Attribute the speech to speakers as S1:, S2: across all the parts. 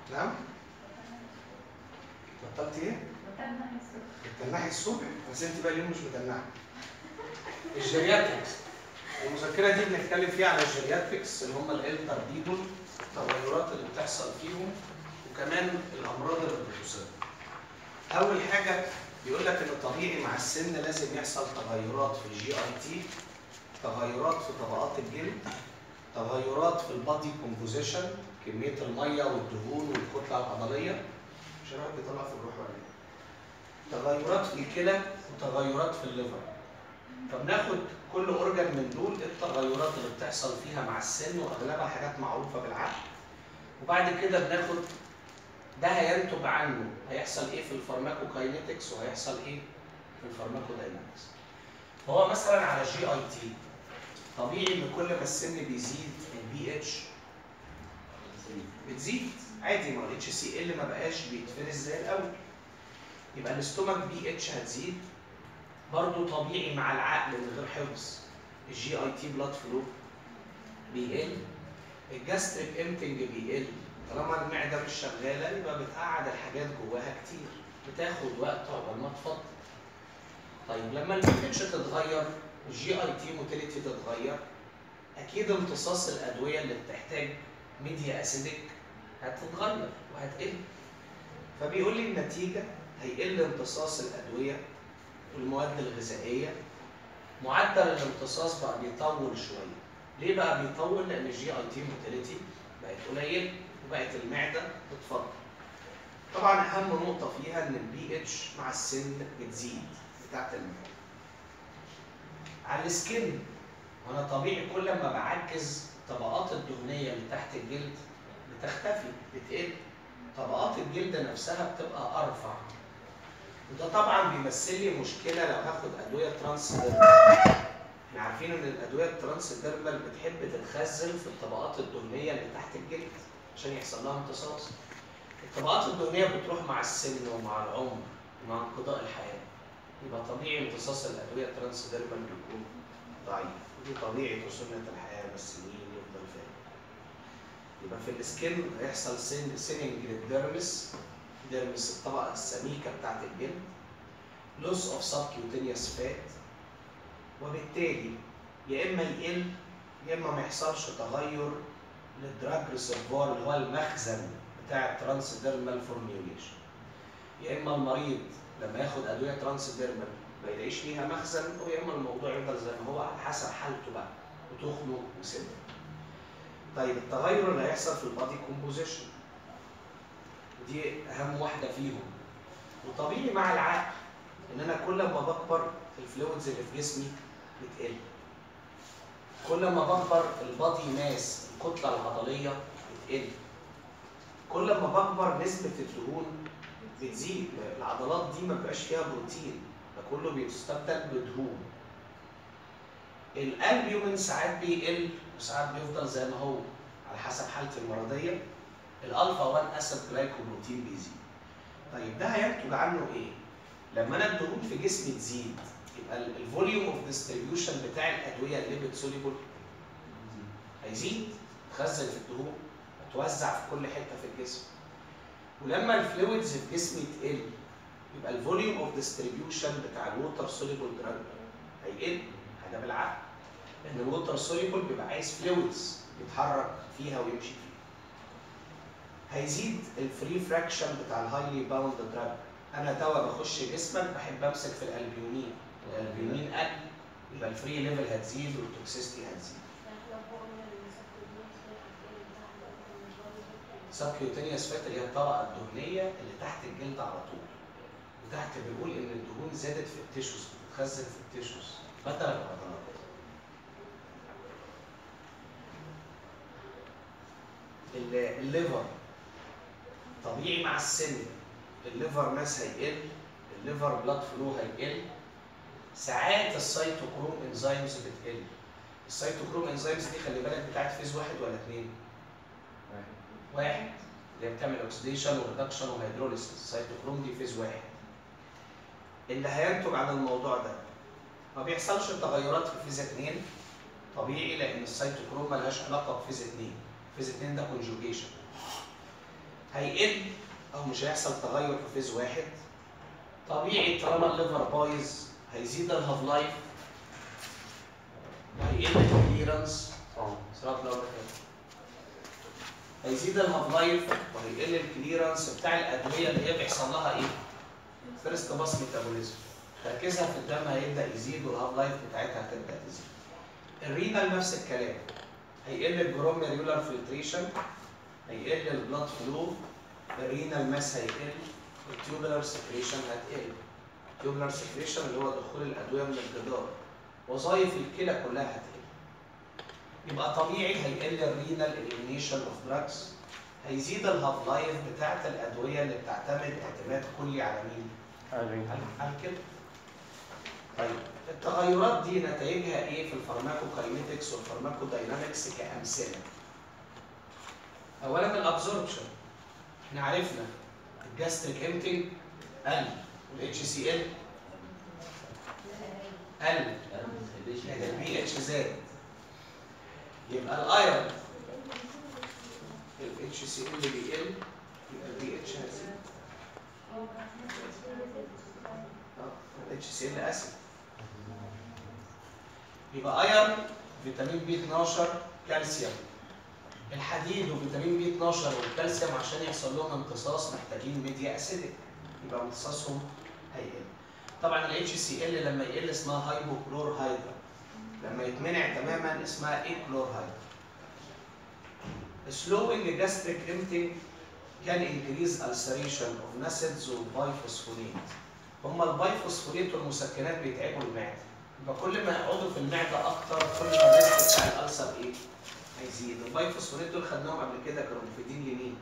S1: نعم بطلت ايه؟ بتتنحي الصبح بس انت بقى اليوم مش متنحه الجيرياتريكس المذكره دي بنتكلم فيها على الجيرياتريكس اللي هم الالتر بيبول التغيرات اللي بتحصل فيهم وكمان الامراض اللي بتصيب اول حاجه بيقول لك ان طبيعي مع السن لازم يحصل تغيرات في الجي اي تي تغيرات في طبقات الجلد تغيرات في البادي كومبوزيشن كميه الميه والدهون والكتله العضليه مش الواحد بيطلع في الروح ولا ايه؟ تغيرات في الكلى وتغيرات في الليفر فبناخد كل اورجان من دول التغيرات اللي بتحصل فيها مع السن واغلبها حاجات معروفه بالعقل وبعد كده بناخد ده هينتج عنه هيحصل ايه في الفارماكوكاينetics وهيحصل ايه في الفارماكوداينامكس هو مثلا على الجي اي تي طبيعي ان كل ما السن بيزيد البي اتش بتزيد عادي ما الاتش سي ال ما بقاش بيتفرز زي الاول يبقى الاستومك بي اتش هتزيد برضه طبيعي مع العقل من غير حفظ الجي اي تي بلاد فلو بيقل الجاستريك امتنج بيقل طالما المعده مش شغاله يبقى بتقعد الحاجات جواها كتير بتاخد وقت عقبال ما تفضي طيب لما البي اتش تتغير الجي اي تي موتيليتي تتغير اكيد امتصاص الادويه اللي بتحتاج ميديا اسيدك هتتغير وهتقل فبيقول لي النتيجه هيقل امتصاص الادويه والمواد الغذائيه معدل الامتصاص بقى بيطول شويه ليه بقى بيطول لان الجي اي تي موتيليتي بقت قليل وبقت المعده بتفضل طبعا اهم نقطه فيها ان البي اتش مع السن بتزيد بتاعت المعده على السكن وانا طبيعي كل ما بعجز الطبقات الدهنيه اللي تحت الجلد بتختفي بتقل طبقات الجلد نفسها بتبقى ارفع وده طبعا بيمثل لي مشكله لو هاخد ادويه ترانس احنا عارفين ان الادويه الترانس ديرمال بتحب تتخزن في الطبقات الدهنيه اللي تحت الجلد عشان يحصل لها امتصاص الطبقات الدهنيه بتروح مع السن ومع العمر ومع انقضاء الحياه يبقى طبيعي امتصاص الادويه الترانس ديرمال بيكون ضعيف ودي طبيعه وسنه الحياه بس مين يفضل فاهم يبقى في السكن هيحصل سن سيننج للديرمس ديرمس الطبقه السميكه بتاعت الجلد لوس اوف سبكيوتينيوس فات وبالتالي يا اما يقل يا اما ما يحصلش تغير للدراج ريسيرفوار اللي هو المخزن بتاع الترانس ديرمال فورميوليشن يا اما المريض لما ياخد ادويه ترانس ديرمال ما يلاقيش فيها مخزن ويا اما الموضوع يفضل زي ما هو على حسب حالته بقى وتخنق وسنه طيب التغير اللي هيحصل في البادي كومبوزيشن ودي اهم واحده فيهم وطبيعي مع العقل ان انا كل ما بكبر الفلويدز اللي في جسمي بتقل كل ما بكبر البادي ماس الكتله العضليه بتقل كل ما بكبر نسبه الدهون بتزيد العضلات دي ما بيبقاش فيها بروتين ده كله بيستبدل بدهون الالبيومين ساعات بيقل وساعات بيفضل زي ما هو على حسب حالتي المرضيه الالفا 1 اسيد جلايكوبروتين بيزيد طيب ده هينتج عنه ايه لما انا الدهون في جسمي تزيد يبقى الفوليوم اوف ديستريبيوشن بتاع الادويه الليبيد سوليبل هيزيد تخزن في الدهون توزع في كل حته في الجسم ولما الفلويدز في جسمي تقل يبقى الفوليوم اوف ديستريبيوشن بتاع الووتر سوليبل دراج هيقل حاجه بالعقل لان الووتر سوليبل بيبقى عايز فلويدز يتحرك فيها ويمشي فيها هيزيد الفري فراكشن بتاع الهايلي باوند دراج انا توا بخش جسمك بحب امسك في الالبيومين الالبيومين قل يبقى الفري ليفل هتزيد والتوكسيستي هتزيد سبكيوتينيوس فات اللي هي الطبقه الدهنيه اللي تحت الجلد على طول وتحت بيقول ان الدهون زادت في التيشوز بتتخزن في التيشوز بدل العضلات الليفر طبيعي مع السن الليفر ماس هيقل الليفر بلاد فلو هيقل ساعات السيتوكروم انزيمز بتقل السيتوكروم انزيمز دي خلي بالك بتاعت فيز واحد ولا اثنين؟ واحد اللي هي بتعمل اوكسيديشن وريدكشن وهيدروليسيس السيتوكروم دي فيز واحد اللي هينتج عن الموضوع ده ما بيحصلش تغيرات في فيز اثنين طبيعي لان السيتوكروم ملهاش علاقه بفيز اثنين فيز اثنين ده كونجوجيشن هيقل او مش هيحصل تغير في فيز واحد طبيعي طالما الليفر بايظ هيزيد الهاف لايف وهيقل الكليرنس
S2: اه
S1: صراحة لو هيزيد الهاف لايف وهيقل الكليرنس بتاع الادويه اللي هي بيحصل لها ايه؟ فيرست باس ميتابوليزم تركيزها في الدم هيبدا يزيد والهاف لايف بتاعتها هتبدا تزيد. الرينال نفس الكلام هيقل الجروميريولار فلتريشن هيقل البلاد فلو الرينال ماس هيقل التيوبولار سكريشن هتقل التيوبولار سكريشن اللي هو دخول الادويه من الجدار وظائف الكلى كلها هتقل يبقى طبيعي هيقل الرينال اليمينيشن اوف دراجز هيزيد الهاف لايف بتاعت الادويه اللي بتعتمد اعتماد كلي على مين؟
S2: عارفين
S1: على- على الكلى. طيب التغيرات دي نتائجها ايه في الفارماكوكاينيتكس والفارماكوداينامكس كامثله؟ اولا الابزوربشن احنا عرفنا الجاستريك امتنج قل والاتش سي ال قل يعني البي اتش زاد يبقى الايرون الاتش سي ال بيقل يبقى البي اتش هيزيد الاتش سي ال اسيد يبقى ايرون فيتامين بي 12 كالسيوم الحديد وفيتامين بي 12 والكالسيوم عشان يحصل لهم امتصاص محتاجين ميديا اسيدك يبقى امتصاصهم هيقل طبعا الاتش سي ال لما يقل اسمها هايبوكلور هايدرا لما يتمنع تماما اسمها ايكلور هايدرا slowing gastric emptying can increase ulceration of nacids وبايفوسفونيت هما البايفوسفونيت والمسكنات بيتعبوا المعده يبقى كل ما يقعدوا في المعده اكتر كل ما الريسك بتاع الالسر ايه؟ هيزيد البايفوسفونيت دول خدناهم قبل كده كانوا مفيدين لمين؟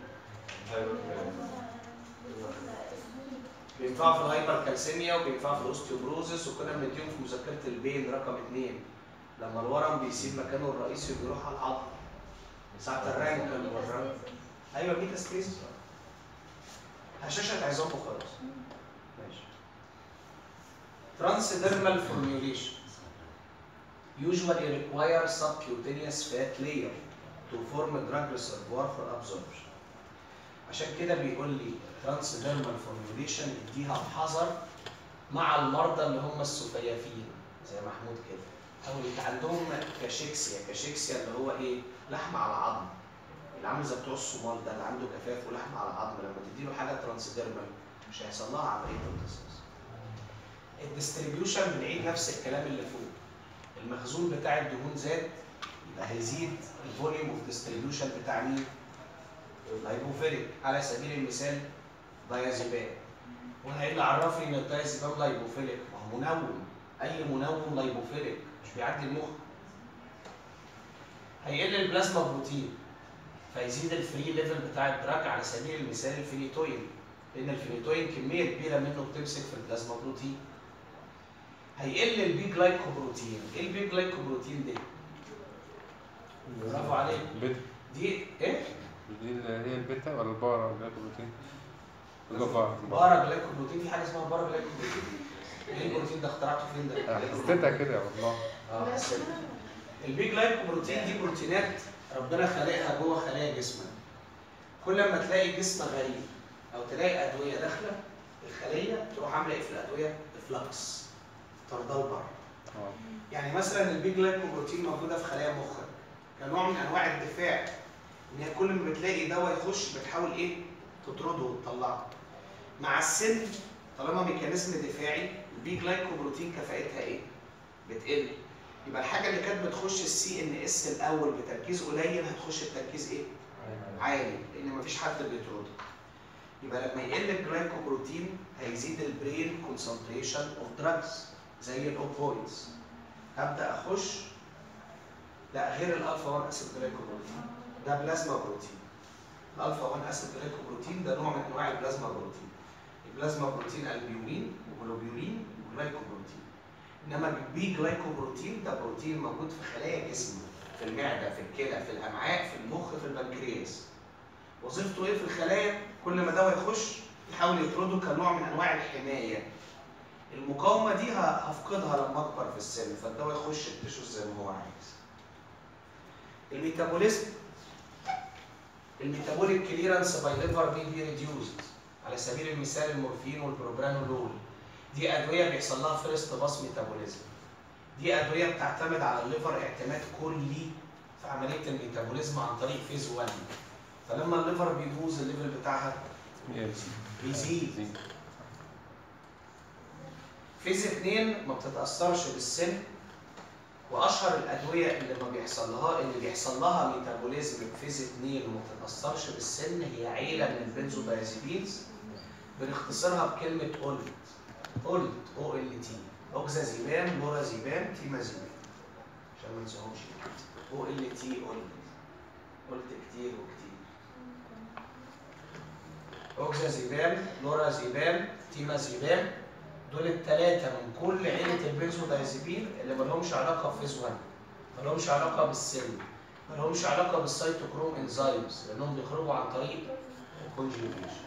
S1: بينفعوا في الهايبر كالسيميا وبينفعوا في الاوستيوبروزس وكنا بنديهم في مذكره البين رقم اثنين لما الورم بيسيب مكانه الرئيسي وبيروح على العظم ساعة الرانكل والرانكل ايوه بيتا ستيز هشاشة عظام وخلاص ماشي transdermal formulation usually require subcutaneous fat layer to form a drug reservoir for absorption عشان كده بيقول لي transdermal formulation اديها بحذر مع المرضى اللي هم السفيافين زي محمود كده او اللي عندهم كاشيكسيا كاشيكسيا اللي هو ايه لحم على عظم اللي عامل زي بتوع الصومال ده اللي عنده جفاف ولحم على عظم لما تديله حاجه ترانسديرمال مش هيحصل لها عمليه امتصاص الديستريبيوشن بنعيد نفس الكلام اللي فوق المخزون بتاع الدهون زاد يبقى هيزيد الفوليوم اوف ديستريبيوشن بتاع مين؟ اللايبوفيليك على سبيل المثال دايازيبام وانا ايه اللي عرفني ان الدايازيبام لايبوفيليك؟ ما هو منوم اي منوم لايبوفيليك مش بيعدي المخ هيقل البلازما بروتين فيزيد الفري ليفل بتاع الدراج على سبيل المثال الفينيتوين لان الفينيتوين كميه كبيره منه بتمسك في البلازما بروتين هيقل البي جلايكوبروتين ايه البي جلايكوبروتين دي برافو عليك
S2: بيتا
S1: دي ايه
S2: دي اللي هي البيتا ولا البارا ولا البروتين؟ البارا
S1: بارا جلايكوبروتين في حاجه اسمها بارا جلايكوبروتين ايه البروتين ده اخترعته فين ده؟
S2: حسيتها كده والله
S1: اه حسيت. البي جلايكوبروتين دي بروتينات ربنا خالقها جوه خلايا جسمنا كل ما تلاقي جسم غريب او تلاقي ادويه داخله الخليه تروح عامله ايه في الادويه؟ افلاكس طردها لبره
S2: اه
S1: يعني مثلا البي جلايكوبروتين موجوده في خلايا مخك كنوع من انواع الدفاع ان هي كل ما بتلاقي دواء يخش بتحاول ايه؟ تطرده وتطلعه مع السن طالما ميكانيزم دفاعي البي جلايكوبروتين كفاءتها ايه؟ بتقل يبقى الحاجه اللي كانت بتخش السي ان اس الاول بتركيز قليل هتخش بتركيز ايه؟ عالي لان مفيش حد بيطرده يبقى لما يقل الجلايكوبروتين هيزيد البرين كونسنتريشن اوف دراجز زي الاوبويدز هبدا اخش لا غير الالفا 1 اسيد جلايكوبروتين ده بلازما بروتين الالفا 1 اسيد جلايكوبروتين ده نوع من انواع البلازما بروتين البلازما بروتين البيورين وجلوبيورين وجلايكوبروتين انما البي جلايكوبروتين ده بروتين موجود في خلايا جسمنا في المعده في الكلى في الامعاء في المخ في البنكرياس وظيفته ايه في الخلايا كل ما دواء يخش يحاول يطرده كنوع من انواع الحمايه المقاومه دي ه- هفقدها لما اكبر في السن فالدواء يخش التشوز زي ما هو عايز الميتابوليزم الميتابوليك كليرنس باي ليفر بي بي ريديوزد على سبيل المثال المورفين والبروبرانولول دي ادويه بيحصل لها فيرست باس ميتابوليزم دي ادويه بتعتمد على الليفر اعتماد كلي في عمليه الميتابوليزم عن طريق فيز 1 فلما الليفر بيبوظ الليفل بتاعها
S2: يس
S1: بيزيد فيز 2 ما بتتاثرش بالسن واشهر الادويه اللي ما بيحصل لها اللي بيحصل لها ميتابوليزم في فيز 2 وما بتتاثرش بالسن هي عيله من البنزودايازيبينز بنختصرها بكلمه اولد اولد او ال تي اوكزازيبام لورازيبام تيمازيبام عشان ما ننساهمش او ال تي اولد قلت كتير وكتير اوكزازيبام لورازيبام تيمازيبام دول الثلاثه من كل عيله البنزودايزيبين اللي ما لهمش علاقه بفيز 1 ما لهمش علاقه بالسن ما لهمش علاقه بالسيتوكروم انزيمز لانهم بيخرجوا عن طريق الكونجيوجيشن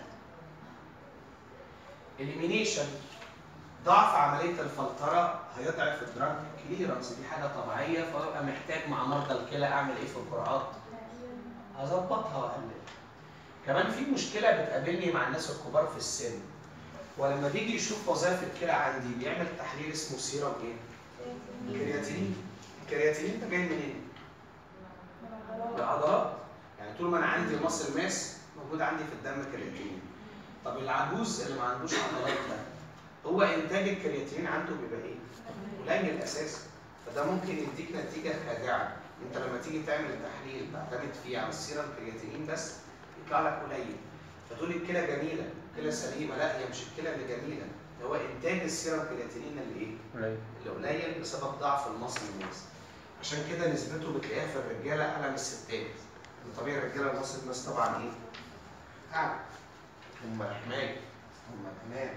S1: اليمينيشن ضعف عمليه الفلتره هيضعف الدراج كليرنس دي حاجه طبيعيه فببقى محتاج مع مرضى الكلى اعمل ايه في الجرعات هظبطها واقللها كمان في مشكله بتقابلني مع الناس الكبار في السن ولما بيجي يشوف وظائف الكلى عندي بيعمل تحليل اسمه سيرم ايه؟ كرياتينين الكرياتينين ده جاي منين؟ من العضلات يعني طول ما انا عندي مصل ماس موجود عندي في الدم كرياتينين طب العجوز اللي ما عندوش عضلات ده هو انتاج الكرياتينين عنده بيبقى ايه؟ قليل اساسا فده ممكن يديك نتيجه خادعه انت لما تيجي تعمل تحليل تعتمد فيه على السيرم كرياتينين بس يطلع لك قليل فتقول الكلى جميله الكلى سليمه لا هي مش الكلى اللي جميله ده هو انتاج السيرم كرياتينين اللي ايه؟
S2: قليل
S1: اللي قليل بسبب ضعف المصل الماس عشان كده نسبته بتلاقيها في الرجاله اعلى من الستات طبيعي الرجاله المصل الماس طبعا ايه؟ اعلى هم احمال هم احمال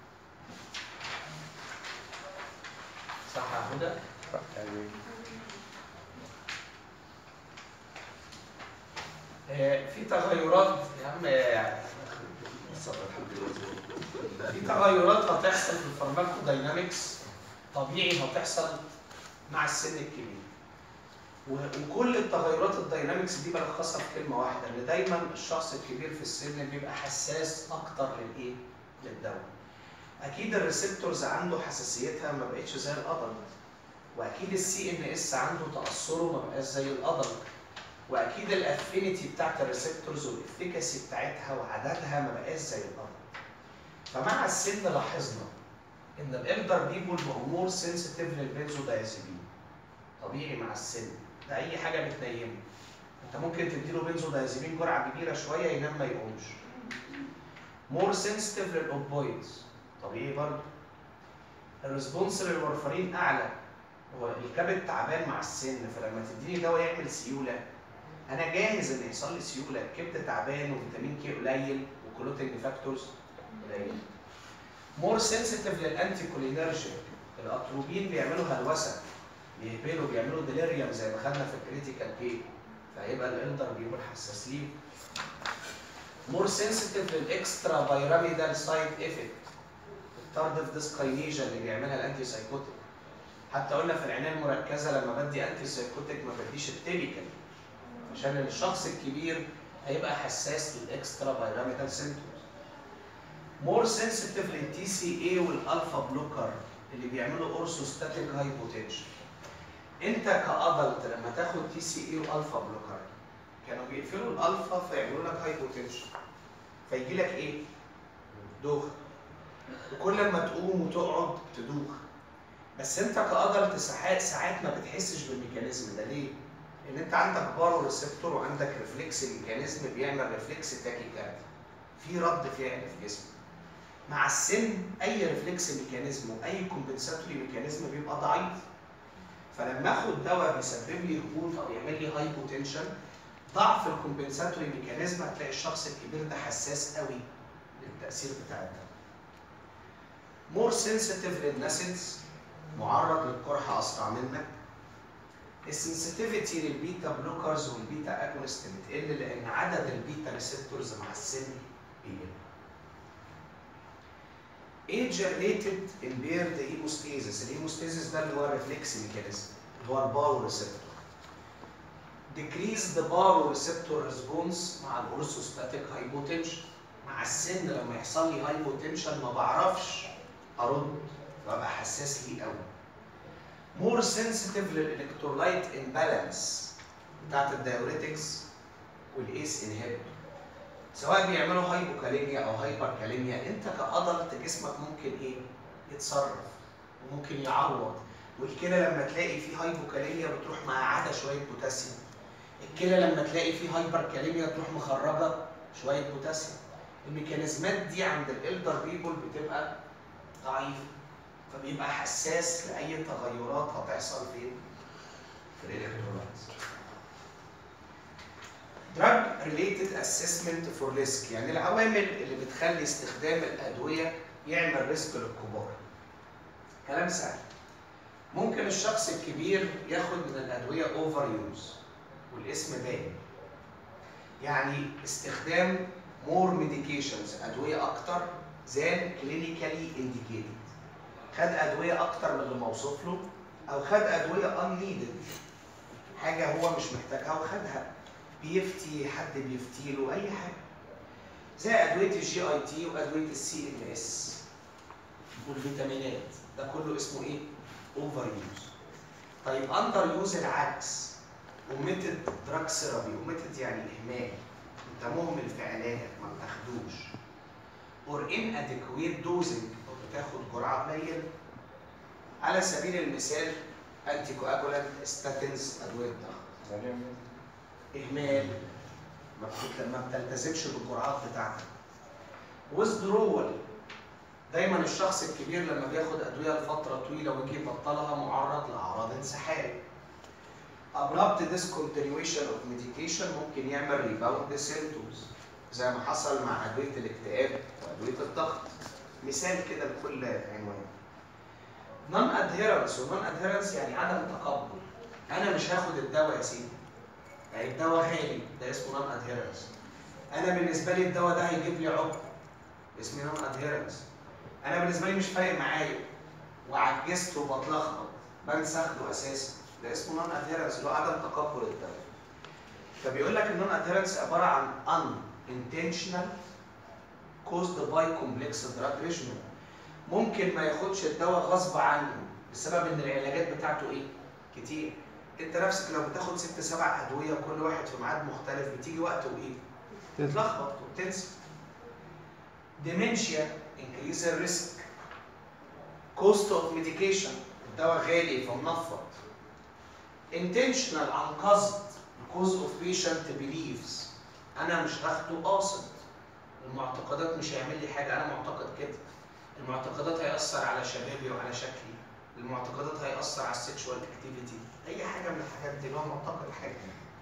S1: صح يا هدى؟
S2: صح يعني
S1: آه، في تغيرات يا عم آه، في تغيرات هتحصل في الفارماكو داينامكس طبيعي هتحصل مع السن الكبير و- وكل التغيرات الداينامكس دي بلخصها في كلمه واحده ان دايما الشخص الكبير في السن بيبقى حساس اكتر للايه؟ للدواء. اكيد الريسبتورز عنده حساسيتها ما بقتش زي الادلت واكيد السي ان اس عنده تاثره ما بقاش زي الادلت واكيد الافينيتي بتاعت الريسبتورز والافيكاسي بتاعتها وعددها ما بقاش زي الادلت. فمع السن لاحظنا ان الالدر بيبول بقوا مور سنسيتيف للبنزودايازيبين طبيعي مع السن ده اي حاجه بتنيمه انت ممكن تديله بنزودايازيبين جرعه كبيره شويه ينام ما يقومش مور سنسيتيف للاوبويدز طبيعي برضه الريسبونس للورفرين اعلى هو الكبد تعبان مع السن فلما تديني دواء يعمل سيوله انا جاهز ان يحصل لي سيوله الكبد تعبان وفيتامين كي قليل وكلوتين فاكتورز قليل مور سنسيتيف للانتي كولينرجيك الاتروبين بيعملوا هلوسه بيهبلوا بيعملوا ديليريوم زي ما خدنا في الكريتيكال كي فهيبقى الالدر بيقول حساس ليه مور سنسيتيف للاكسترا بايراميدال سايد افكت التاردف ديسكاينيجا اللي بيعملها الانتي سايكوتيك حتى قلنا في العنايه المركزه لما بدي انتي سايكوتيك ما بديش التيبيكال عشان الشخص الكبير هيبقى حساس للاكسترا بايراميدال سيمتومز مور سنسيتيف للتي سي اي والالفا بلوكر اللي بيعملوا اورثوستاتيك هايبوتنشن انت كادلت لما تاخد تي سي اي والفا بلوكر كانوا بيقفلوا الالفا فيعملوا لك هايبوتنشن فيجي لك ايه؟ دوخه وكل ما تقوم وتقعد تدوخ بس انت كادلت ساعات ساعات ما بتحسش بالميكانيزم ده ليه؟ ان انت عندك بارو ريسبتور وعندك ريفلكس ميكانيزم بيعمل ريفلكس تاكيكاردي في رد فعل في جسمك مع السن اي ريفلكس ميكانيزم واي كومبنساتوري ميكانيزم بيبقى ضعيف فلما اخد دواء بيسبب لي هبوط او يعمل لي هايبوتنشن ضعف الكومبنساتوري ميكانيزم هتلاقي الشخص الكبير ده حساس قوي للتاثير بتاع الدواء مور سنسيتيف للناسلز معرض للقرحه اسرع منك السنسيتيفيتي للبيتا بلوكرز والبيتا اجونست بتقل لان عدد البيتا ريسبتورز مع السن بيقل age related impaired hemostasis الهيموستاسيس ده اللي هو الريفلكس ميكانيزم اللي هو الباور ريسبتور decrease the baroreceptor response مع الاورثوستاتيك هايبوتنشن مع السن لما يحصل لي هايبوتنشن ما بعرفش ارد ببقى حساس ليه قوي مور سنسيتيف للالكترولايت امبالانس بتاعت الدايوريتكس والايس انهبيتور سواء بيعملوا هايبوكاليميا او هايبركاليميا انت كادلت جسمك ممكن ايه يتصرف وممكن يعوض والكلى لما تلاقي فيه هايبوكاليميا بتروح مقعده شويه بوتاسيوم الكلى لما تلاقي فيه هايبركاليميا تروح مخرجه شويه بوتاسيوم الميكانيزمات دي عند الالدر بيبول بتبقى ضعيفه فبيبقى حساس لاي تغيرات هتحصل فين في الالكترولايتس drug related assessment for risk يعني العوامل اللي بتخلي استخدام الادويه يعمل ريسك للكبار كلام سهل ممكن الشخص الكبير ياخد من الادويه اوفر يوز والاسم باين يعني استخدام مور ميديكيشنز ادويه اكتر زان كلينيكالي انديكيتد خد ادويه اكتر من اللي موصوف له او خد ادويه ان نيدد حاجه هو مش محتاجها وخدها بيفتي حد بيفتي له اي حاجه زي ادويه الجي اي تي وادويه السي ام اس والفيتامينات ده كله اسمه ايه اوفر يوز طيب اندر يوز العكس اوميتد دراج ثيرابي اوميتد يعني اهمال انت مهمل في علاجك ما بتاخدوش اور ان اديكويت دوزنج بتاخد جرعه قليله على سبيل المثال انتي كواجولانت ستاتينز ادويه ضغط اهمال ما بتت- ما بتلتزمش بالجرعات بتاعتك ويزدرول دايما الشخص الكبير لما بياخد ادويه لفتره طويله ويجي يبطلها معرض لاعراض انسحاب abrupt discontinuation of medication ممكن يعمل rebound symptoms زي ما حصل مع ادويه الاكتئاب وادويه الضغط مثال كده لكل عنوان non adherence و non adherence يعني عدم تقبل انا مش هاخد الدواء يا سيدي يعني الدواء غالي ده اسمه نون ادهيرنس انا بالنسبه لي الدواء ده هيجيب لي عقم اسمه نون ادهيرنس انا بالنسبه لي مش فارق معايا وعجزت وبتلخبط بنسى اخده اساسا ده اسمه نون ادهيرنس اللي هو عدم تقبل الدواء فبيقول لك النون ادهيرنس عباره عن ان intentional caused by complex drug regimen ممكن ما ياخدش الدواء غصب عنه بسبب ان العلاجات بتاعته ايه كتير انت نفسك لو بتاخد ست سبع ادويه كل واحد في ميعاد مختلف بتيجي وقت وايه؟ تتلخبط وبتنسى. dementia increase the risk. cost of medication الدواء غالي فمنفض. intentional عن قصد cause of patient beliefs انا مش هاخده قاصد. المعتقدات مش هيعمل لي حاجه انا معتقد كده. المعتقدات هيأثر على شبابي وعلى شكلي. المعتقدات هيأثر على السكشوال اكتيفيتي اي حاجه من الحاجات دي اللي هو معتقد حاجه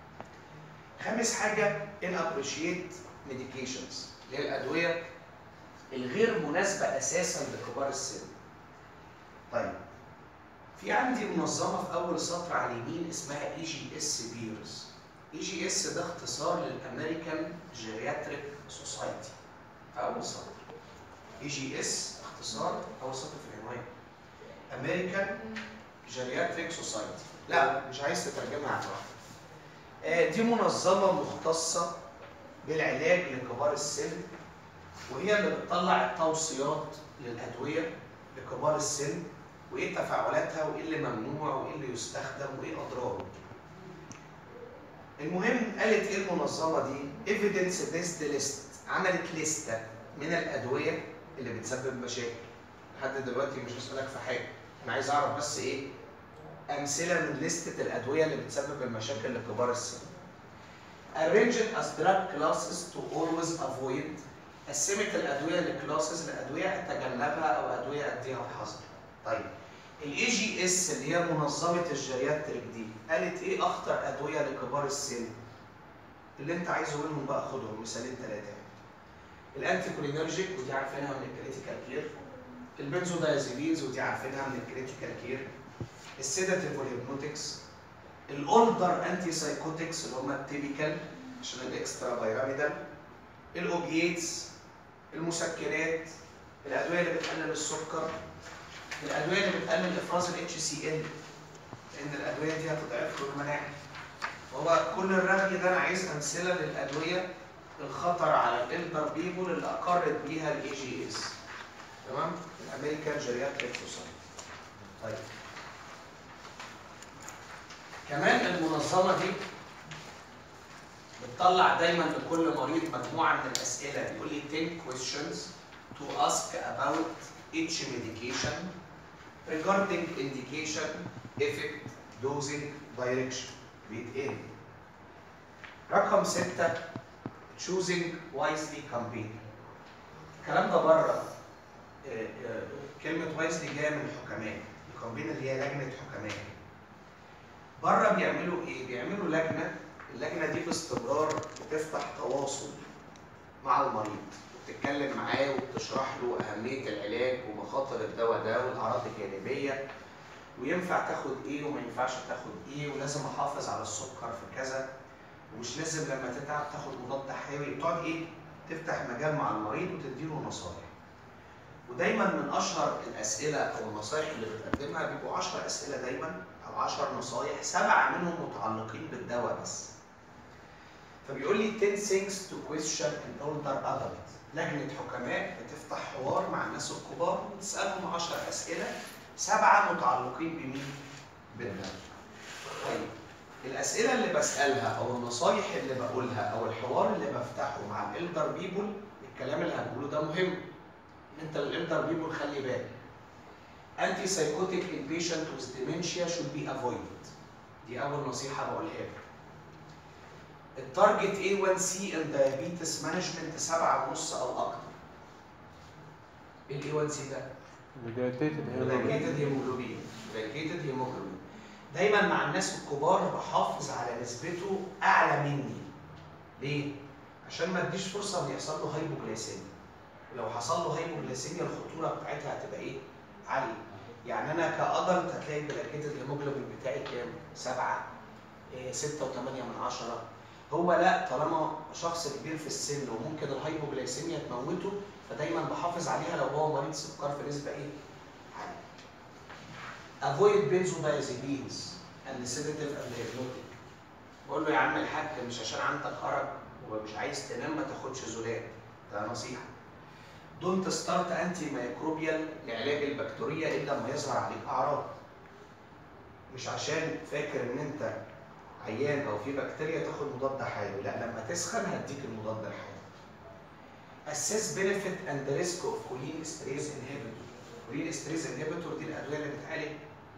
S1: خامس حاجه inappropriate medications اللي هي الادويه الغير مناسبه اساسا لكبار السن طيب في عندي منظمه في اول سطر على اليمين اسمها اي جي اس بيرز اي جي اس ده اختصار للامريكان جيرياتريك سوسايتي في اول سطر اي جي اس اختصار اول سطر في العنوان امريكان جيرياتريك سوسايتي لا مش عايز تترجمها على واحد آه، دي منظمه مختصه بالعلاج لكبار السن وهي اللي بتطلع التوصيات للادويه لكبار السن وايه تفاعلاتها وايه اللي ممنوع وايه اللي يستخدم وايه اضراره المهم قالت ايه المنظمه دي evidence based list عملت لسته من الادويه اللي بتسبب مشاكل لحد دلوقتي مش هسالك في حاجه انا عايز اعرف بس ايه امثله من لسته الادويه اللي بتسبب المشاكل لكبار السن arranged as drug classes to always avoid قسمت الادويه لكلاسز لادويه اتجنبها او ادويه اديها بحذر طيب الاي جي اس اللي هي منظمه الجيرياتريك دي قالت ايه اخطر ادويه لكبار السن اللي انت عايزه منهم بقى خدهم مثالين ثلاثه الانتي كولينرجيك ودي عارفينها من الكريتيكال كير البنزودايازيبينز ودي عارفينها من الكريتيكال كير السيداتيف والهيبنوتكس الاولدر انتي سايكوتكس اللي هم التيبيكال عشان الاكسترا بيراميدال الاوبييتس المسكنات الادويه اللي بتقلل السكر الادويه اللي بتقلل افراز الاتش سي ال لان الادويه دي هتضعف له المناعه هو كل الرغي ده انا عايز امثله للادويه الخطر على الالدر بيبول اللي اقرت بيها الاي جي اس تمام الامريكان جيرياتريك سوسايتي طيب كمان المنظمه دي بتطلع دايما لكل مريض مجموعه من الاسئله بيقول لي 10 questions to ask about each medication regarding indication, effect, dosing, direction بيتقال رقم ستة choosing wisely campaign الكلام ده بره آه، آه، كلمة wisely جاية من الحكماء الكامبين اللي هي لجنة حكماء بره بيعملوا ايه؟ بيعملوا لجنة اللجنة دي باستمرار بتفتح تواصل مع المريض وبتتكلم معاه وبتشرح له أهمية العلاج ومخاطر الدواء ده والأعراض الجانبية وينفع تاخد ايه وما ينفعش تاخد ايه ولازم احافظ على السكر في كذا ومش لازم لما تتعب تاخد مضاد حيوي بتقعد ايه تفتح مجال مع المريض وتديله نصائح ودايما من اشهر الاسئله او النصائح اللي بتقدمها بيبقوا 10 اسئله دايما او 10 نصائح سبعه منهم متعلقين بالدواء بس فبيقول لي 10 things to question an older adult لجنه حكماء بتفتح حوار مع الناس الكبار وتسالهم 10 اسئله سبعه متعلقين بمين؟ بالدواء طيب الاسئله اللي بسالها او النصايح اللي بقولها او الحوار اللي بفتحه مع الالدر بيبول الكلام اللي هقوله ده مهم انت الالدر بيبول خلي بالك انتي سايكوتيك in patient with dementia should be avoided دي اول نصيحه بقولها لك التارجت A1C in diabetes management سبعة ونص او اكتر ايه ال A1C ده؟
S2: Mediated
S1: glycated hemoglobin glycated hemoglobin دايما مع الناس الكبار بحافظ على نسبته اعلى مني ليه عشان ما اديش فرصه ان يحصل له هايبوجلايسيميا ولو حصل له هايبوجلايسيميا الخطوره بتاعتها هتبقى ايه عاليه يعني انا كادلت هتلاقي الجلايكيتد هيموجلوبين بتاعي كام 7 6 و8 من 10 هو لا طالما شخص كبير في السن وممكن الهايبوجلايسيميا تموته فدايما بحافظ عليها لو هو مريض سكر في نسبه ايه عاليه avoid benzodiazepines and sedative and hypnotic بقول له يا عم الحاج مش عشان عندك ارق ومش عايز تنام ما تاخدش زولات ده نصيحه دونت ستارت انتي مايكروبيال لعلاج البكتيريا الا لما يظهر عليك اعراض مش عشان فاكر ان انت عيان او في بكتيريا تاخد مضاد حيوي لا لما تسخن هديك المضاد الحيوي assess benefit and risk of choline esterase inhibitor choline esterase inhibitor دي الادويه اللي بتعالج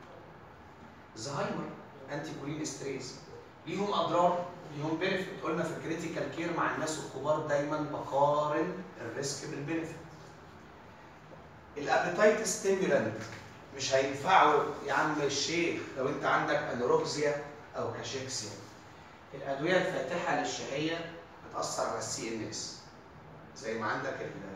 S1: زهايمر انتي كولين استريز ليهم اضرار ليهم بنفيت قلنا في الكريتيكال كير مع الناس الكبار دايما بقارن الريسك بالبنفيت الابيتايت ستيمولانت مش هينفعوا يا عم الشيخ لو انت عندك انوركسيا او كاشيكسيا الادويه الفاتحه للشهيه بتاثر على السي ان اس زي ما عندك ال-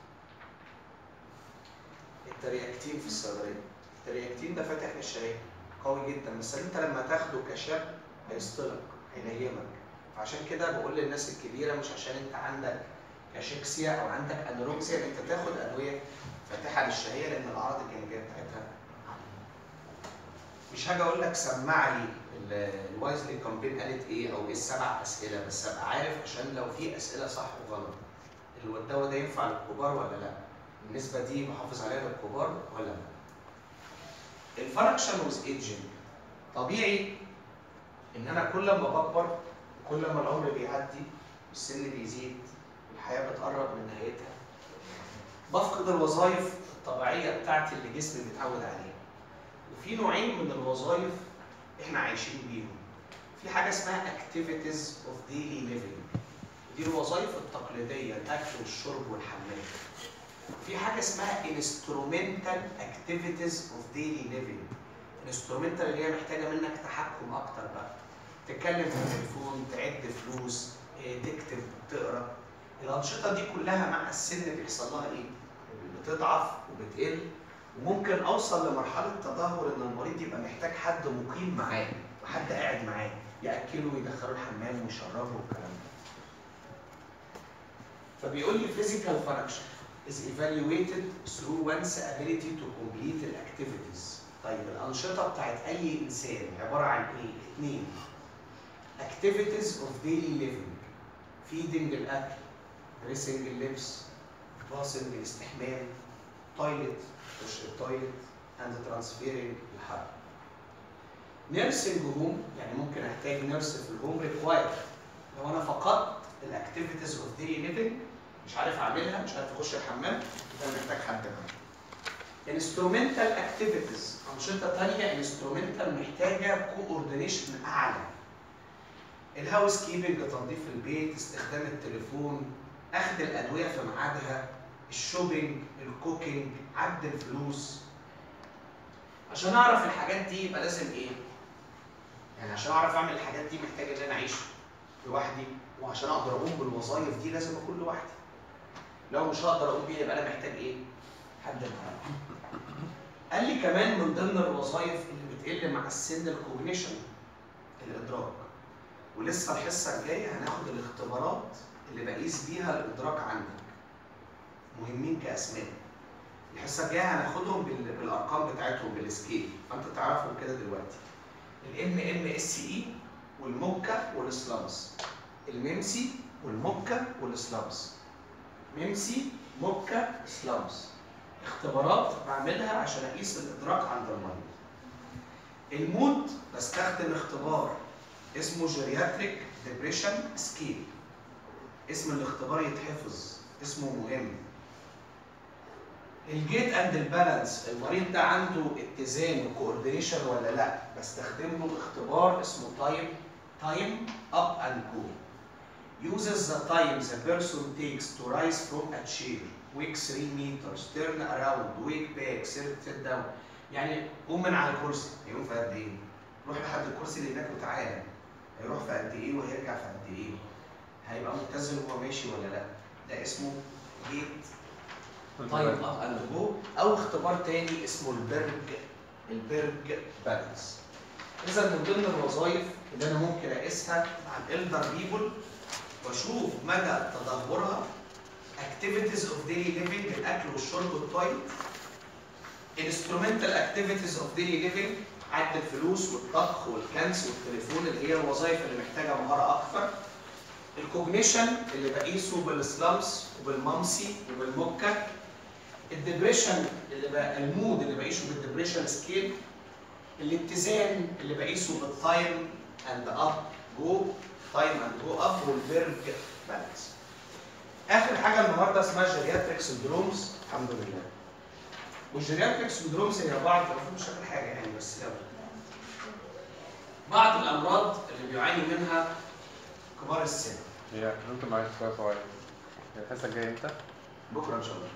S1: الترياكتين في الصيدليه الترياكتين ده فاتح للشهيه قوي جدا بس انت لما تاخده كشاب هيصطلك هينيمك فعشان كده بقول للناس الكبيره مش عشان انت عندك كاشيكسيا او عندك انوركسيا انت تاخد ادويه فاتحه للشهيه لان الاعراض الجانبيه بتاعتها عالية. مش هاجي اقول لك سمع لي ال- الوايزلي كامبين قالت ايه او ايه السبع اسئله بس ابقى عارف عشان لو في اسئله صح وغلط اللي الدواء ده ينفع للكبار ولا لا النسبه دي محافظ عليها للكبار ولا لا الفانكشن ويز ايجنج طبيعي ان انا كل ما بكبر كل ما العمر بيعدي والسن بيزيد والحياه بتقرب من نهايتها بفقد الوظائف الطبيعيه بتاعتي اللي جسمي متعود عليها وفي نوعين من الوظائف احنا عايشين بيهم في حاجه اسمها activities of daily living دي الوظائف التقليديه الاكل والشرب والحمام في حاجه اسمها instrumental activities of daily living instrumental اللي هي محتاجه منك تحكم اكتر بقى تتكلم في التليفون تعد فلوس إيه، تكتب تقرا الانشطه دي كلها مع السن بيحصل لها ايه بتضعف وبتقل وممكن اوصل لمرحله تدهور ان المريض يبقى محتاج حد مقيم معاه وحد قاعد معاه ياكله ويدخله الحمام ويشربه والكلام ده فبيقول لي physical function is evaluated through one's ability to complete the activities طيب الأنشطة بتاعت أي إنسان عبارة عن إيه؟ اتنين activities of daily living feeding الاكل dressing اللبس باصنج الاستحمام toilet خش التويلت and transferring الحرق nursing home يعني ممكن احتاج نيرس في الهوم required لو انا فقدت الاكتيفيتيز اوف daily living مش عارف اعملها مش عارف اخش الحمام يبقى محتاج حد معايا انسترومنتال اكتيفيتيز انشطه ثانيه انسترومنتال محتاجه كوردينيشن اعلى الهاوس كيبنج تنظيف البيت استخدام التليفون اخذ الادويه في ميعادها الشوبينج الكوكينج عد الفلوس عشان اعرف الحاجات دي يبقى لازم ايه يعني عشان اعرف اعمل الحاجات دي محتاج ان انا اعيش لوحدي وعشان اقدر اقوم بالوظائف دي لازم اكون لوحدي لو مش هقدر اقوم بيها يبقى انا محتاج ايه حد معايا قال لي كمان من ضمن الوظائف اللي بتقل مع السن الكوجنيشن الادراك ولسه الحصه الجايه هناخد الاختبارات اللي بقيس بيها الادراك عندك مهمين كاسماء الحصه الجايه هناخدهم بال- بالارقام بتاعتهم بالسكيل فانت تعرفهم كده دلوقتي الام ام اس اي والموكا والسلامس الميمسي والموكا والسلامس ميمسي موكا سلامس اختبارات بعملها عشان اقيس الادراك عند المريض المود بستخدم اختبار اسمه جيرياتريك ديبريشن سكيل اسم الاختبار يتحفظ اسمه مهم الجيت اند البالانس المريض ده عنده اتزان وكوردينيشن ولا لا بستخدم له اختبار اسمه تايم تايم اب اند جو uses the time the person takes to rise from a chair wake 3 meters turn around wake back sit sit down يعني قوم من على الكرسي هيقوم في قد ايه؟ روح لحد الكرسي اللي هناك وتعالى هيروح في قد ايه وهيرجع في قد ايه؟ هيبقى متزن وهو ماشي ولا لا؟ ده اسمه جيت تايم اب اند جو او اختبار تاني اسمه البرج البرج بالانس اذا من ضمن الوظائف اللي انا ممكن اقيسها مع الالدر بيبول واشوف مدى تدهورها activities of daily living الاكل والشرب والتويلت instrumental activities of daily living عد الفلوس والطبخ والكنس والتليفون اللي هي الوظائف اللي محتاجه مهاره اكثر الكوجنيشن اللي بقيسه بالسلامس وبالمامسي وبالموكا الدبريشن اللي بقى المود اللي بقيسه بالدبريشن سكيل الاتزان اللي بقيسه بالتايم اند اب جو تايم اند جو اب والبرج بالانس اخر حاجه النهارده اسمها جيرياتريك سندرومز الحمد لله والجيرياتريك سندرومز هي بعض المفروض مش فاكر حاجه يعني بس يلا بعض الامراض اللي بيعاني منها كبار السن
S2: هي ممكن معاك سؤال صغير هي الحصة الجاية امتى؟
S1: بكره ان شاء الله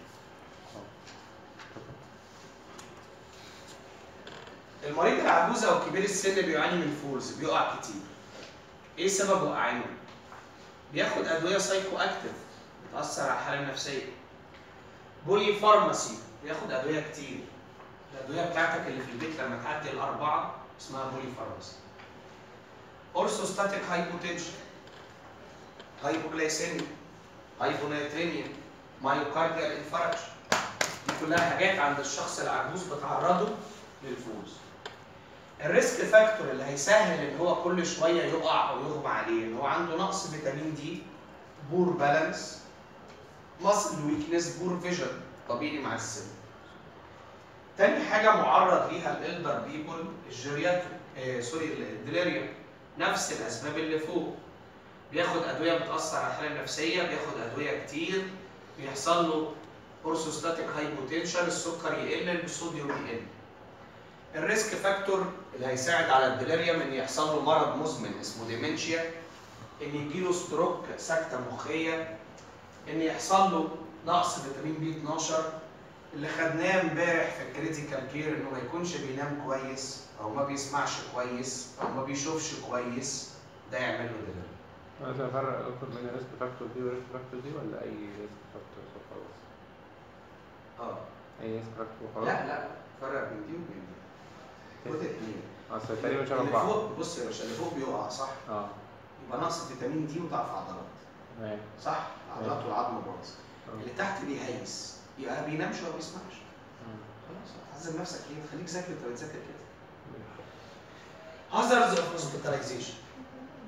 S1: المريض العجوز او كبير السن بيعاني من فولز بيقع كتير ايه سبب وقعانه بياخد ادويه سايكو اكتف بتاثر على الحاله النفسيه بولي فارماسي بياخد ادويه كتير الادويه بتاعتك اللي في البيت لما تعدي الاربعه اسمها بولي فارماسي اورثوستاتيك هايبوتنشن هايبوغلايسيميا هايبونايتريميا مايوكارديال انفاركشن دي كلها حاجات عند الشخص العجوز بتعرضه للفوز الريسك فاكتور اللي هيسهل ان هو كل شويه يقع او يغمى عليه ان هو عنده نقص فيتامين دي بور بالانس ماسل ويكنس بور فيجن طبيعي مع السن تاني حاجه معرض ليها الالدر بيبول الجيرياتري آه سوري الدليريوم نفس الاسباب اللي فوق بياخد ادويه بتاثر على الحاله النفسيه بياخد ادويه كتير بيحصل له اورثوستاتيك هايبوتنشن السكر يقل الصوديوم يقل الريسك فاكتور اللي هيساعد على الدليريوم ان يحصل له مرض مزمن اسمه ديمنشيا ان يجيله ستروك سكته مخيه ان يحصل له نقص فيتامين بي 12 اللي خدناه امبارح في الكريتيكال كير انه ما يكونش بينام كويس او ما بيسمعش كويس او ما بيشوفش كويس ده يعمل له دليريوم
S2: لازم افرق يا دكتور بين الريسك فاكتور دي والريسك فاكتور دي ولا اي ريسك فاكتور وخلاص؟
S1: اه
S2: اي ريسك فاكتور وخلاص؟
S1: لا لا فرق بين دي وبين دي خد اتنين
S2: اصل تقريبا شبه
S1: اللي
S2: بعض
S1: فوق بص يا باشا اللي فوق بيقع صح
S2: اه
S1: يبقى نقص فيتامين دي وضعف عضلات
S2: تمام
S1: صح العضلات
S2: أيوة.
S1: والعظم باظ
S2: آه.
S1: اللي تحت بيهيس يبقى ما بينامش وما بيسمعش
S2: مم.
S1: خلاص هتعذب نفسك ليه خليك ذاكر انت بتذاكر كده
S2: ماشي.
S1: هازاردز اوف هوسبيتاليزيشن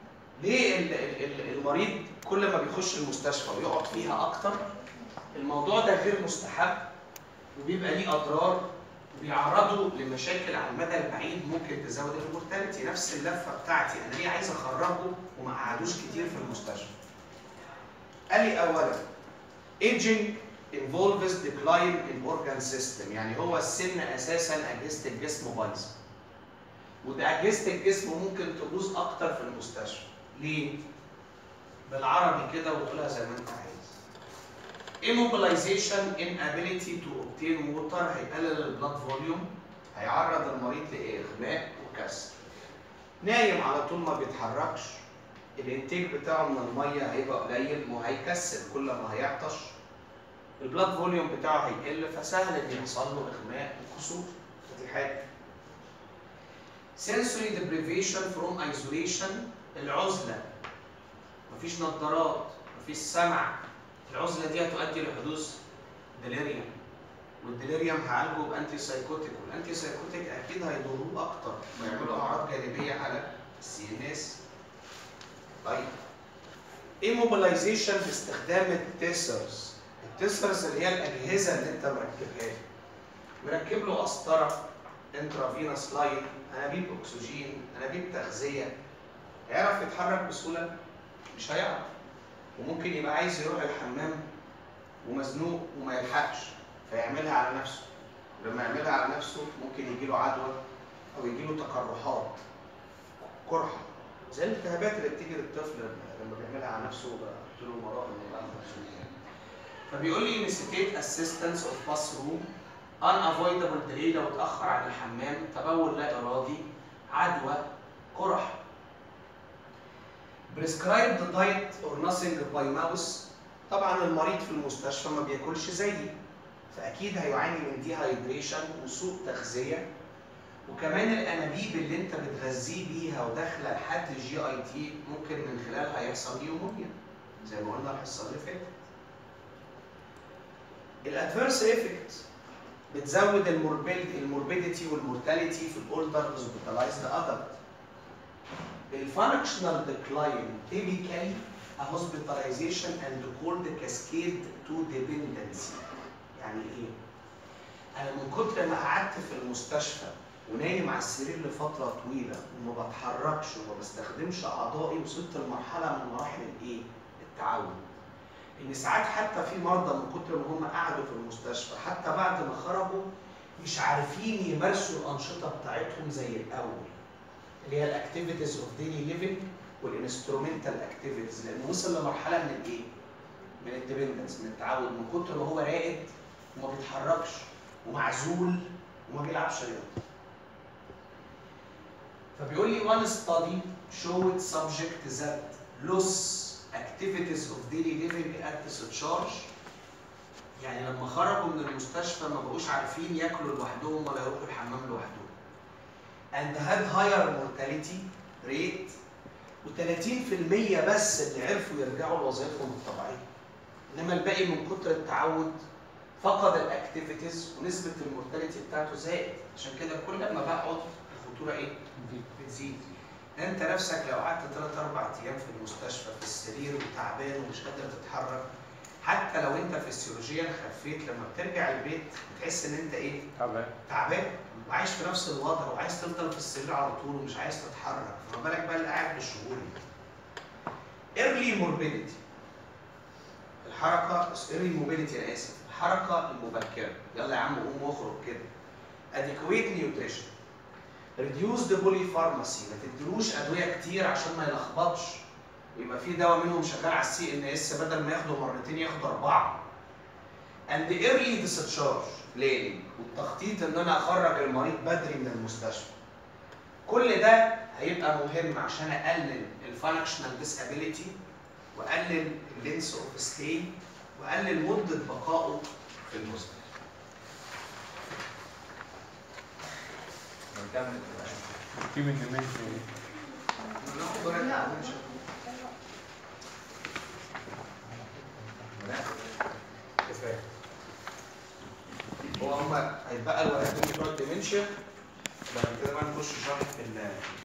S1: ليه ال- ال- ال- المريض كل ما بيخش المستشفى ويقعد فيها اكتر الموضوع ده غير مستحب وبيبقى ليه اضرار وبيعرضوا لمشاكل على المدى البعيد ممكن تزود المورتاليتي نفس اللفه بتاعتي انا ليه عايز اخرجه وما قعدوش كتير في المستشفى قال لي اولا aging involves decline in organ system يعني هو السن اساسا اجهزه الجسم بايظه وده اجهزه الجسم ممكن تبوظ اكتر في المستشفى ليه بالعربي كده وتقولها زي ما انت عايز immobilization inability to obtain water هيقلل البلاد فوليوم هيعرض المريض لاغماء وكسر نايم على طول ما بيتحركش الانتاج بتاعه من الميه هيبقى قليل وهيكسل كل ما هيعطش البلاد فوليوم بتاعه هيقل فسهل ان يحصل له اغماء وكسور دي حاجه sensory deprivation from isolation العزله مفيش نظارات مفيش سمع العزله دي هتؤدي لحدوث ديليريوم والديليريوم هعالجه بانتي سايكوتيك والانتي سايكوتيك اكيد هيضروه اكتر ويعملوا اعراض جانبيه على السي ان اس طيب immobilization باستخدام التيسرز التيسرز اللي هي الاجهزه اللي انت مركبها له مركب له قسطره انترافينوس لاين انابيب اكسجين انابيب تغذيه هيعرف يتحرك بسهوله مش هيعرف وممكن يبقى عايز يروح الحمام ومزنوق وما يلحقش فيعملها على نفسه لما يعملها على نفسه ممكن يجي له عدوى او يجي له تقرحات قرحه زي الالتهابات اللي بتيجي للطفل لما بيعملها على نفسه بحط له مرائم وبعد فبيقول لي necessitate assistance of bathroom unavoidable delay لو اتاخر عن الحمام تبول لا ارادي عدوى قرح prescribed diet or nothing by mouse طبعا المريض في المستشفى ما بياكلش زيي فاكيد هيعاني من ديهايدريشن وسوء تغذيه وكمان الانابيب اللي انت بتغذيه بيها وداخله لحد الجي اي تي ممكن من خلالها يحصل نيومونيا زي ما قلنا الحصه اللي فاتت الادفيرس افكت بتزود الموربيديتي الموربيديتي والمورتاليتي في الاولدر هوسبيتالايزد ادلت الفانكشنال ديكلاين typically a hospitalization and called cascade to dependency يعني ايه؟ انا من كتر ما قعدت في المستشفى ونايم على السرير لفتره طويله وما بتحركش وما بستخدمش اعضائي وصلت لمرحله من مراحل الايه؟ التعود. ان ساعات حتى في مرضى من كتر ما هم قعدوا في المستشفى حتى بعد ما خرجوا مش عارفين يمارسوا الانشطه بتاعتهم زي الاول. اللي هي الاكتيفيتيز اوف ديلي ليفنج والانسترومنتال اكتيفيتيز لانه وصل لمرحله من الايه؟ من الديبندنس من التعود من كتر ما هو راقد وما بيتحركش ومعزول وما بيلعبش رياضه. فبيقول لي one study showed subject that loss activities of daily living at discharge يعني لما خرجوا من المستشفى ما بقوش عارفين ياكلوا لوحدهم ولا يروحوا الحمام لوحدهم. and had higher mortality rate و30% بس اللي عرفوا يرجعوا لوظيفتهم الطبيعيه. انما الباقي من كتر التعود فقد الاكتيفيتيز ونسبه المورتاليتي بتاعته زادت عشان كده كل ما بقعد الخطوره ايه؟ بتزيد. انت نفسك لو قعدت 3 4 ايام في المستشفى في السرير وتعبان ومش قادر تتحرك حتى لو انت فسيولوجيا خفيت لما بترجع البيت بتحس ان انت ايه؟
S2: تعبان
S1: تعبان وعايش في نفس الوضع وعايز تفضل في السرير على طول ومش عايز تتحرك فما بالك بقى اللي قاعد بالشهور ايرلي موربيديتي الحركه ايرلي موبيليتي انا اسف الحركه المبكره يلا يا عم قوم واخرج كده اديكويت نيوتريشن ريديوس ذا بولي فارماسي ما تديلوش ادويه كتير عشان ما يلخبطش ويبقى في دواء منهم شغال على السي ان اس بدل ما ياخده مرتين ياخده اربعه and the early discharge planning والتخطيط ان انا اخرج المريض بدري من المستشفى كل ده هيبقى مهم عشان اقلل الفانكشنال ديسابيليتي واقلل اللينس اوف ستي واقلل مده بقائه في المستشفى نكمل
S2: في من ديمنشن
S1: ناخد ورقه الأدمنشن. كفايه هو هم هيتبقى الورقتين بتوع الديمنشيا بعد كده بقى نخش شرح في ال